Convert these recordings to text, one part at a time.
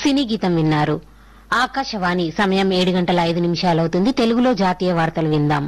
సినీ గీతం విన్నారు ఆకాశవాణి సమయం ఏడు గంటల ఐదు నిమిషాలవుతుంది తెలుగులో జాతీయ వార్తలు విందాం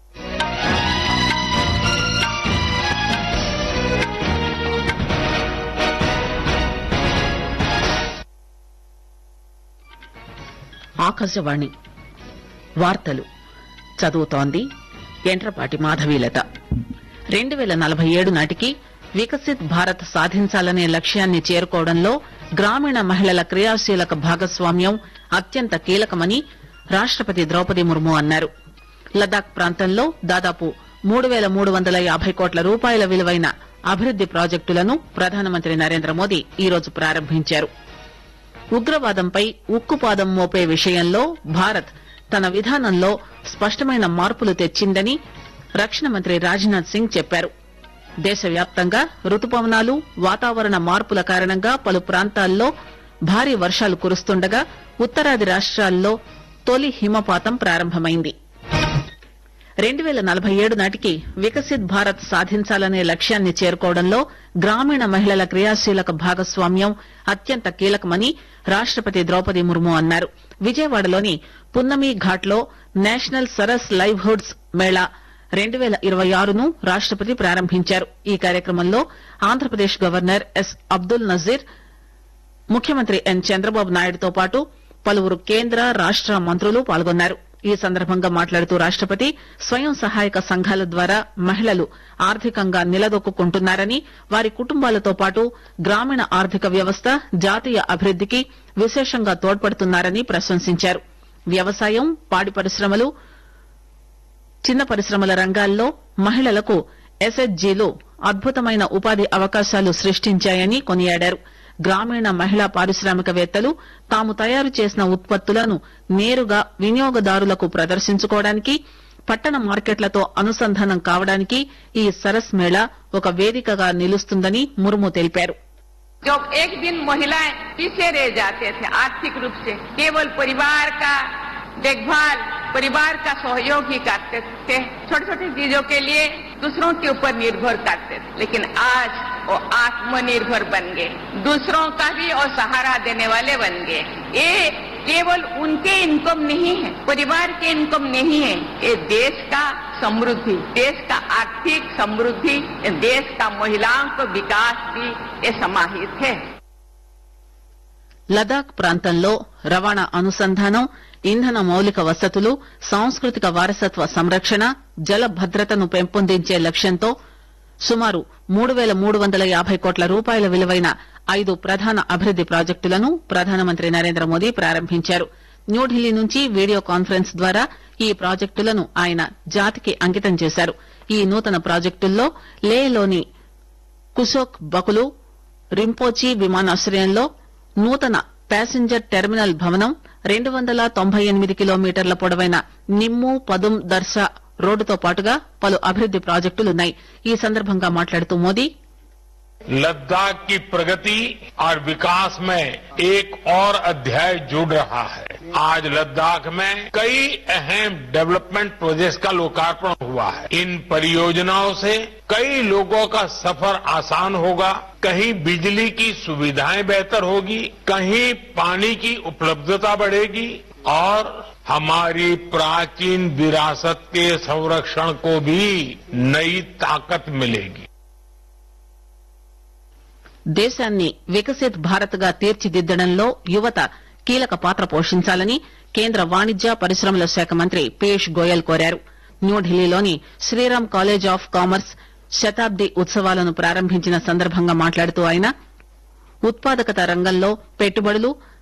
ఆకాశవాణి వార్తలు చదువుతోంది ఎంట్రపాటి మాధవీలత రెండు వేల నలభై ఏడు నాటికి వికసిత్ భారత్ సాధించాలనే లక్ష్యాన్ని చేరుకోవడంలో గ్రామీణ మహిళల క్రియాశీలక భాగస్వామ్యం అత్యంత కీలకమని రాష్టపతి ద్రౌపది ముర్ము అన్నారు లదాఖ్ ప్రాంతంలో దాదాపు మూడు వేల మూడు వందల యాభై కోట్ల రూపాయల విలువైన అభివృద్ది ప్రాజెక్టులను ప్రధానమంత్రి నరేంద్ర మోదీ ఈరోజు ప్రారంభించారు ఉగ్రవాదంపై ఉక్కుపాదం మోపే విషయంలో భారత్ తన విధానంలో స్పష్టమైన మార్పులు తెచ్చిందని రక్షణ మంత్రి రాజ్నాథ్ సింగ్ చెప్పారు దేశవ్యాప్తంగా రుతుపవనాలు వాతావరణ మార్పుల కారణంగా పలు ప్రాంతాల్లో భారీ వర్షాలు కురుస్తుండగా ఉత్తరాది రాష్ట్రాల్లో తొలి హిమపాతం ప్రారంభమైంది రెండు వేల నలభై ఏడు నాటికి వికసిత్ భారత్ సాధించాలనే లక్ష్యాన్ని చేరుకోవడంలో గ్రామీణ మహిళల క్రియాశీలక భాగస్వామ్యం అత్యంత కీలకమని రాష్టపతి ద్రౌపది ముర్ము అన్నారు విజయవాడలోని పున్నమి ఘాట్లో నేషనల్ సరస్ లైవ్హుడ్స్ మేళా రెండు వేల ఇరవై ఆరును రాష్టపతి ప్రారంభించారు ఈ కార్యక్రమంలో ఆంధ్రప్రదేశ్ గవర్నర్ ఎస్ అబ్దుల్ నజీర్ ముఖ్యమంత్రి ఎన్ చంద్రబాబు నాయుడుతో పాటు పలువురు కేంద్ర రాష్ట మంత్రులు పాల్గొన్నారు ఈ సందర్భంగా మాట్లాడుతూ రాష్టపతి స్వయం సహాయక సంఘాల ద్వారా మహిళలు ఆర్థికంగా నిలదొక్కుంటున్నారని వారి కుటుంబాలతో పాటు గ్రామీణ ఆర్థిక వ్యవస్థ జాతీయ అభివృద్దికి విశేషంగా తోడ్పడుతున్నారని ప్రశంసించారు వ్యవసాయం పాడి పరిశ్రమలు చిన్న పరిశ్రమల రంగాల్లో మహిళలకు ఎస్హెచ్జీలు అద్భుతమైన ఉపాధి అవకాశాలు సృష్టించాయని కొనియాడారు గ్రామీణ మహిళా పారిశ్రామికవేత్తలు తాము తయారు చేసిన ఉత్పత్తులను నేరుగా వినియోగదారులకు ప్రదర్శించుకోవడానికి పట్టణ మార్కెట్లతో అనుసంధానం కావడానికి ఈ సరస్ మేళా ఒక వేదికగా నిలుస్తుందని ముర్ము తెలిపారు जब एक दिन महिलाएं पीछे रह जाते थे आर्थिक रूप से केवल परिवार का देखभाल परिवार का सहयोग ही करते थे छोटी छोटी चीजों के लिए दूसरों के ऊपर निर्भर करते थे लेकिन आज वो आत्मनिर्भर बन गए दूसरों का भी और सहारा देने वाले बन गए ये केवल उनके इनकम नहीं है परिवार के इनकम नहीं है ये देश का समृद्धि देश का आर्थिक समृद्धि ये देश का महिलाओं का विकास भी ये समाहित है లదాఖ్ ప్రాంతంలో రవాణా అనుసంధానం ఇంధన మౌలిక వసతులు సాంస్కృతిక వారసత్వ సంరక్షణ జల భద్రతను పెంపొందించే లక్ష్యంతో సుమారు మూడు వేల మూడు వందల యాభై కోట్ల రూపాయల విలువైన ఐదు ప్రధాన అభివృద్ది ప్రాజెక్టులను ప్రధానమంత్రి నరేంద్ర మోదీ ప్రారంభించారు న్యూఢిల్లీ నుంచి వీడియో కాన్ఫరెన్స్ ద్వారా ఈ ప్రాజెక్టులను ఆయన జాతికి అంకితం చేశారు ఈ నూతన ప్రాజెక్టుల్లో లేలోని కుశోక్ బకులు రింపోచి విమానాశ్రయంలో నూతన ప్యాసింజర్ టెర్మినల్ భవనం రెండు వందల తొంభై ఎనిమిది కిలోమీటర్ల పొడవైన నిమ్ము పదుం దర్శా రోడ్డుతో పాటుగా పలు అభివృద్ది ప్రాజెక్టులున్నాయి ఈ సందర్భంగా మాట్లాడుతూ మోదీ लद्दाख की प्रगति और विकास में एक और अध्याय जुड़ रहा है आज लद्दाख में कई अहम डेवलपमेंट प्रोजेक्ट्स का लोकार्पण हुआ है इन परियोजनाओं से कई लोगों का सफर आसान होगा कहीं बिजली की सुविधाएं बेहतर होगी कहीं पानी की उपलब्धता बढ़ेगी और हमारी प्राचीन विरासत के संरक्षण को भी नई ताकत मिलेगी దేశాన్ని వికసిత్ భారత్ గా తీర్చిదిద్దడంలో యువత కీలక పాత్ర పోషించాలని కేంద్ర వాణిజ్య పరిశ్రమల శాఖ మంత్రి పీయూష్ గోయల్ కోరారు న్యూఢిల్లీలోని శ్రీరామ్ కాలేజ్ ఆఫ్ కామర్స్ శతాబ్ది ఉత్సవాలను ప్రారంభించిన సందర్భంగా మాట్లాడుతూ ఆయన ఉత్పాదకత రంగంలో పెట్టుబడులు